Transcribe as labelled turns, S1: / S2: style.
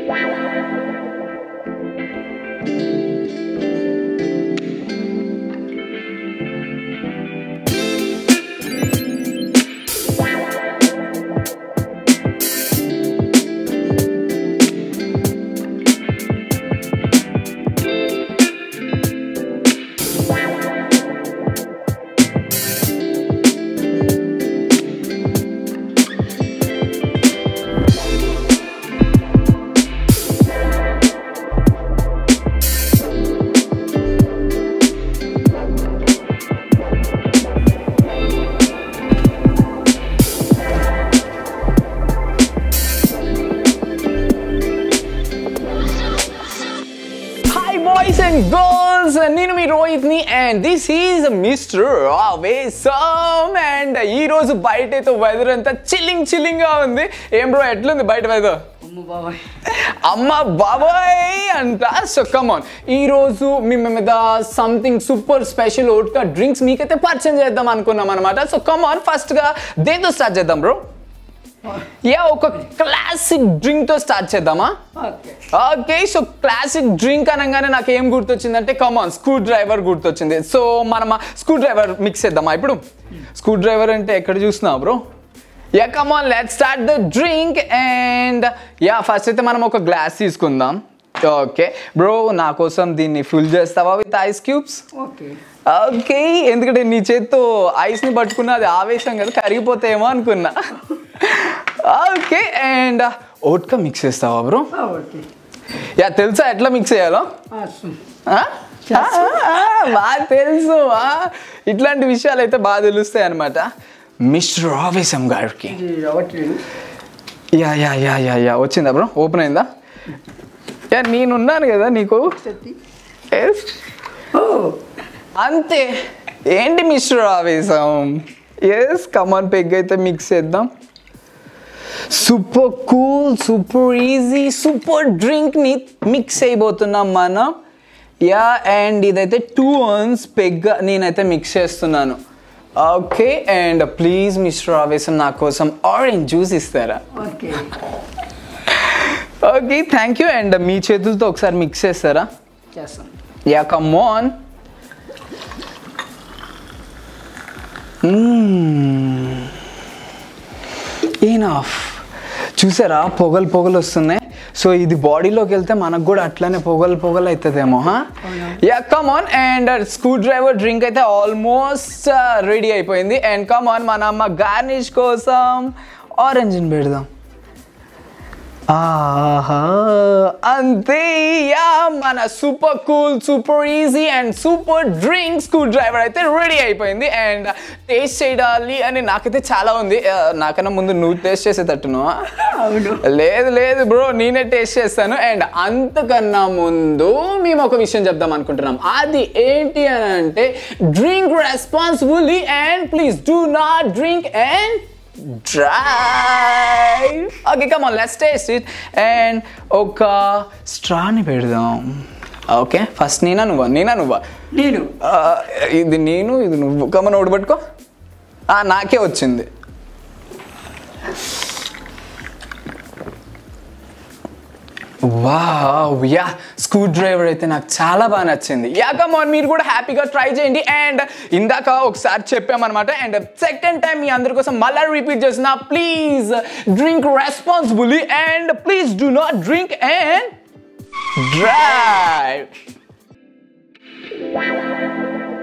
S1: Hi boys and girls నేను మీ రోహిత్ ని and this is mister Avesham and ఈ రోజు బయట అయితే వెదర్ అంతా చిల్లింగ్ చిల్లింగ్ గా ఉంది ఏం బ్రో ఎట్లుంది బయట వెదర్
S2: అమ్మ బాబాయ్
S1: అమ్మ బాబాయ్ అంట సో కమాన్ ఈ రోజు మేము మీద సంథింగ్ సూపర్ స్పెషల్ ఓట్గా డ్రింక్స్ మీకైతే పరిచయం చేద్దాం అనుకున్నాం అనమాట సో కమాన్ ఫస్ట్ గా దేంతో స్టార్ట్ చేద్దాం బ్రో యా ఒక క్లాసిక్ డ్రింక్ తో స్టార్ట్ చేద్దామా
S2: okay
S1: okay so classic drink అనగానే నాకు ఏం గుర్తొచ్చిందంటే కమాన్ స్క్రూ డ్రైవర్ గుర్తొచ్చింది సో మనం స్క్రూ డ్రైవర్ మిక్స్ చేద్దామా ఇప్పుడు స్క్రూ డ్రైవర్ అంటే ఎక్కడ చూస్తున్నావు bro yeah come on let start the drink and yeah first అయితే మనం ఒక గ్లాస్ తీసుకుందాం ఓకే బ్రో నా కోసం దీన్ని ఫుల్ చేస్తావా with ice cubes
S2: okay
S1: okay ఎందుకంటే నీ చేత్తో ఐస్ని పట్టుకున్న అది ఆవేశం కదా కరిగిపోతాయేమో అనుకున్నా ఓకే అండ్ ఓట్కా మిక్స్ చేస్తావా బ్రో
S2: ఓకే
S1: యా తెలుసా ఎట్లా మిక్స్ చేయాలో
S2: awesome.
S1: ఆ? ఆ, ఆ, బాగా తెలుసు ఆ. ఇట్లాంటి విషయాలు అయితే బాగా తెలుస్తాయి అనమాట మిస్టర్ ఆవేశం గారికి
S2: ఇది రావట్లేదు
S1: yeah yeah yeah yeah yeah వచ్చిందా బ్రో ఓపెన్ అయిందా యా నేనున్నాను కదా నీకు
S2: చెత్తి
S1: Yes.
S2: ఓ
S1: అంతే ఏంటి mister Avesham yes come on peg అయితే మిక్స్ చేద్దాం super cool super easy super డ్రింక్ని మిక్స్ అయిపోతున్నాం మనం యా అండ్ ఇదైతే టూ అన్స్ పెగ్ నేనైతే మిక్స్ చేస్తున్నాను okay and please mister Avesham నా కోసం ఆరెంజ్ జ్యూస్ ఇస్తారా
S2: okay
S1: okay thank you and మీ చేతులతో ఒకసారి మిక్స్ చేస్తారా
S2: చేస్తాం
S1: యా కమ్ ఆన్ ఈనఫ్ చూసారా పొగలు పొగలు వస్తున్నాయి సో ఇది బాడీలోకి వెళ్తే మనకు కూడా అట్లనే పొగలు పొగలు అవుతుందేమో yeah come on and screwdriver drink అయితే ఆల్మోస్ట్ రెడీ అయిపోయింది అండ్ కమ్ ఆన్ మన అమ్మ గార్నిష్ కోసం ఆరెంజ్ని పెడదాం ఆహా అంతే యా మన super cool super easy and super drink screwdriver అయితే రెడీ అయిపోయింది అండ్ టేస్ట్ చేయాలి అని నాకైతే చాలా ఉంది ఆ, నాకన్నా ముందు నువ్వు టేస్ట్ చేసేటట్టును
S2: అవును
S1: లేదు లేదు బ్రో నేనే టేస్ట్ చేస్తాను అండ్ అంతకన్నా ముందు మేము ఒక విషయం చెప్దాం అనుకుంటున్నాం అది ఏంటి అని అంటే drink responsibly and please do not drink and drive okay come on let's taste it and ఒక స్ట్రాని పెడదాం ఓకే ఫస్ట్ నేనా నువ్వా నేనా నువ్వా
S2: నేను
S1: ఆ, ఇది నేను ఇది నువ్వు కమన్ ఒకటి పట్టుకో ఆ, నాకే వచ్చింది వావ్ యా స్క్రూ డ్రైవర్ అయితే నాకు చాలా బాగా నచ్చింది యా కమాన్ మీరు కూడా హ్యాపీగా ట్రై చేయండి అండ్ ఇందాక ఒకసారి చెప్పామన్నమాట అండ్ సెకండ్ టైం మీ అందరి కోసం మళ్ళీ రిపీట్ చేసిన please drink responsibly and please do not drink and drive